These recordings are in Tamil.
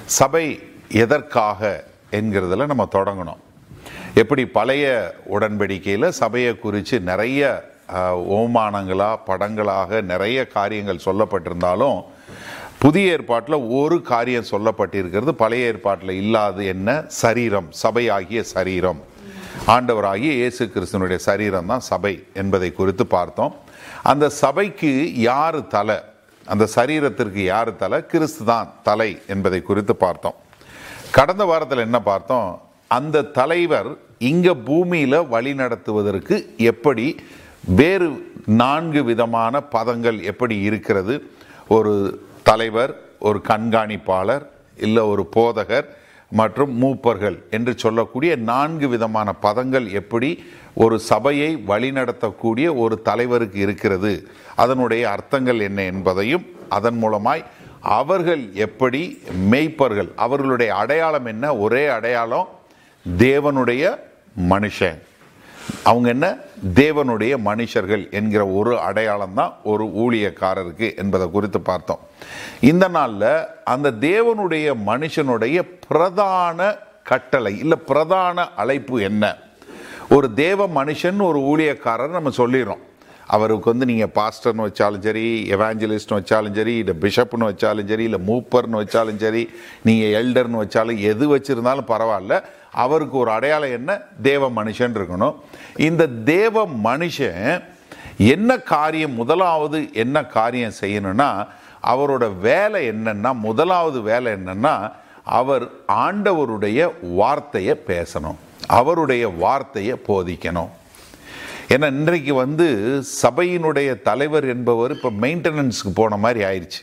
சபை எதற்காக என்கிறதுல நம்ம தொடங்கணும் எப்படி பழைய உடன்படிக்கையில் சபையை குறித்து நிறைய அஹ், ஓமானங்களா படங்களாக நிறைய காரியங்கள் சொல்லப்பட்டிருந்தாலும் புதிய ஏற்பாட்டில் ஒரு காரியம் சொல்லப்பட்டிருக்கிறது பழைய ஏற்பாட்டில் இல்லாது என்ன சரீரம் சபையாகிய சரீரம் ஆண்டவராகிய இயேசு கிறிஸ்தனுடைய சரீரம் தான் சபை என்பதை குறித்து பார்த்தோம் அந்த சபைக்கு யார் தலை அந்த சரீரத்திற்கு யார் தலை கிறிஸ்து தான் தலை என்பதை குறித்து பார்த்தோம் கடந்த வாரத்தில் என்ன பார்த்தோம் அந்த தலைவர் இங்க பூமியில வழி நடத்துவதற்கு எப்படி வேறு நான்கு விதமான பதங்கள் எப்படி இருக்கிறது ஒரு தலைவர் ஒரு கண்காணிப்பாளர் இல்லை ஒரு போதகர் மற்றும் மூப்பர்கள் என்று சொல்லக்கூடிய நான்கு விதமான பதங்கள் எப்படி ஒரு சபையை வழிநடத்தக்கூடிய ஒரு தலைவருக்கு இருக்கிறது அதனுடைய அர்த்தங்கள் என்ன என்பதையும் அதன் மூலமாய் அவர்கள் எப்படி மெய்ப்பர்கள் அவர்களுடைய அடையாளம் என்ன ஒரே அடையாளம் தேவனுடைய மனுஷன் அவங்க என்ன தேவனுடைய மனுஷர்கள் என்கிற ஒரு அடையாளம் தான் ஒரு ஊழியக்காரருக்கு என்பதை குறித்து பார்த்தோம் இந்த நாளில் அந்த தேவனுடைய மனுஷனுடைய பிரதான கட்டளை இல்லை பிரதான அழைப்பு என்ன ஒரு தேவ மனுஷன் ஒரு ஊழியக்காரர் நம்ம சொல்லிடுறோம் அவருக்கு வந்து நீங்கள் பாஸ்டர்னு வச்சாலும் சரி எவாஞ்சலிஸ்ட்னு வச்சாலும் சரி இல்லை பிஷப்னு வச்சாலும் சரி இல்லை மூப்பர்னு வச்சாலும் சரி நீங்கள் எல்டர்னு வச்சாலும் எது வச்சிருந்தாலும் பரவாயில்ல அவருக்கு ஒரு அடையாளம் என்ன தேவ மனுஷன் இருக்கணும் இந்த தேவ மனுஷன் என்ன காரியம் முதலாவது என்ன காரியம் செய்யணும்னா அவரோட வேலை என்னன்னா முதலாவது வேலை என்னன்னா அவர் ஆண்டவருடைய வார்த்தையை பேசணும் அவருடைய வார்த்தையை போதிக்கணும் ஏன்னா இன்றைக்கு வந்து சபையினுடைய தலைவர் என்பவர் இப்போ மெயின்டெனன்ஸுக்கு போன மாதிரி ஆயிடுச்சு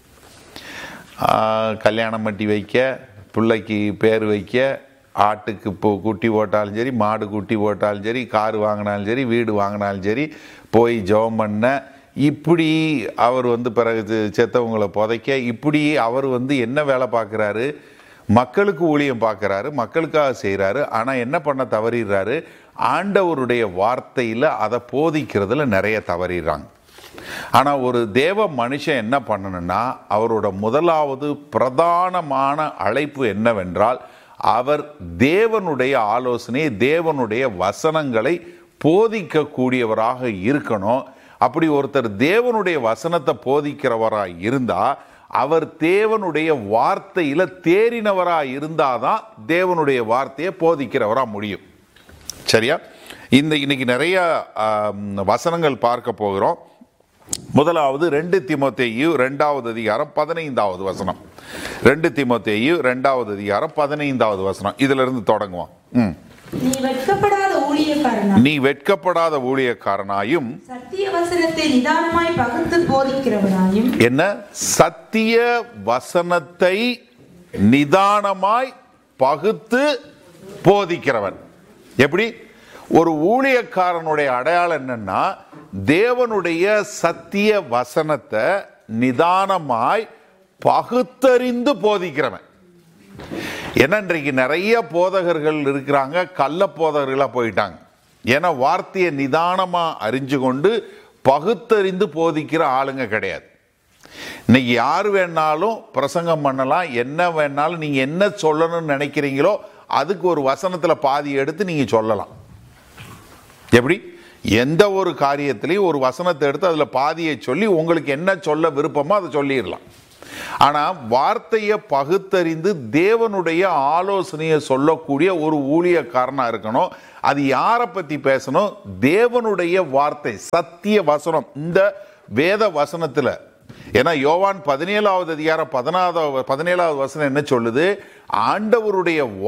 ஆஹ், கல்யாணம் பண்ணி வைக்க பிள்ளைக்கு பேர் வைக்க ஆட்டுக்கு இப்போ குட்டி போட்டாலும் சரி மாடு குட்டி போட்டாலும் சரி கார் வாங்கினாலும் சரி வீடு வாங்கினாலும் சரி போய் ஜெபம் பண்ண இப்படி அவர் வந்து பிறகு செ- செத்தவங்களை புதைக்க இப்படி அவர் வந்து என்ன வேலை பார்க்குறாரு மக்களுக்கு ஊழியம் பார்க்குறாரு மக்களுக்காக செய்கிறாரு ஆனால் என்ன பண்ண தவறிடுறாரு ஆண்டவருடைய வார்த்தையில் அதை போதிக்கிறதுல நிறைய தவறிடுறாங்க ஆனால் ஒரு தேவ மனுஷன் என்ன பண்ணணும்னா அவரோட முதலாவது பிரதானமான அழைப்பு என்னவென்றால் அவர் தேவனுடைய ஆலோசனை தேவனுடைய வசனங்களை போதிக்கக்கூடியவராக இருக்கணும் அப்படி ஒருத்தர் தேவனுடைய வசனத்தை போதிக்கிறவராக இருந்தா அவர் தேவனுடைய வார்த்தையில தேறினவராக இருந்தாதான் தேவனுடைய வார்த்தையை போதிக்கிறவரா முடியும் சரியா இந்த இன்னைக்கு நிறைய ஆம், வசனங்கள் பார்க்க போகிறோம் முதலாவது ரெண்டு திமோத்தேயு ரெண்டாவது அதிகாரம் பதினைந்தாவது வசனம் ரெண்டு திமோத்தேயு ரெண்டாவது அதிகாரம் பதினைந்தாவது வசனம் இதுல இருந்து தொடங்குவோம் ம். நீ வெட்கப்படாத ஊழியக்காரனா நீ வெட்கப்படாத ஊழியக்காரனாயும் சத்திய வசனத்தை நிதானமாய் பகுத்து போதிக்கிறவனாயும் என்ன சத்திய வசனத்தை நிதானமாய் பகுத்து போதிக்கிறவன் எப்படி ஒரு ஊழியக்காரனுடைய அடையாளம் என்னன்னா தேவனுடைய சத்திய வசனத்தை நிதானமாய் பகுத்தறிந்து போதிக்கிறவன் ஏன்னா இன்றைக்கு நிறைய போதகர்கள் இருக்கிறாங்க கள்ள போதகர்களாக போயிட்டாங்க ஏன்னா வார்த்தையை நிதானமாக அறிஞ்சு கொண்டு பகுத்தறிந்து போதிக்கிற ஆளுங்க கிடையாது இன்னைக்கு யார் வேணாலும் பிரசங்கம் பண்ணலாம் என்ன வேணாலும் நீங்கள் என்ன சொல்லணும்னு நினைக்கிறீங்களோ அதுக்கு ஒரு வசனத்தில் பாதி எடுத்து நீங்கள் சொல்லலாம் எப்படி எந்த ஒரு காரியத்திலையும் ஒரு வசனத்தை எடுத்து அதில் பாதியை சொல்லி உங்களுக்கு என்ன சொல்ல விருப்பமோ அதை சொல்லிடலாம் ஆனால் வார்த்தையை பகுத்தறிந்து தேவனுடைய ஆலோசனையை சொல்லக்கூடிய ஒரு ஊழியக்காரனாக இருக்கணும் அது யாரை பற்றி பேசணும் தேவனுடைய வார்த்தை சத்திய வசனம் இந்த வேத வசனத்தில் ஏன்னா யோவான் பதினேழாவது அதிகாரம் பதினாறாவது பதினேழாவது வசனம் என்ன சொல்லுது ஆண்டவருடைய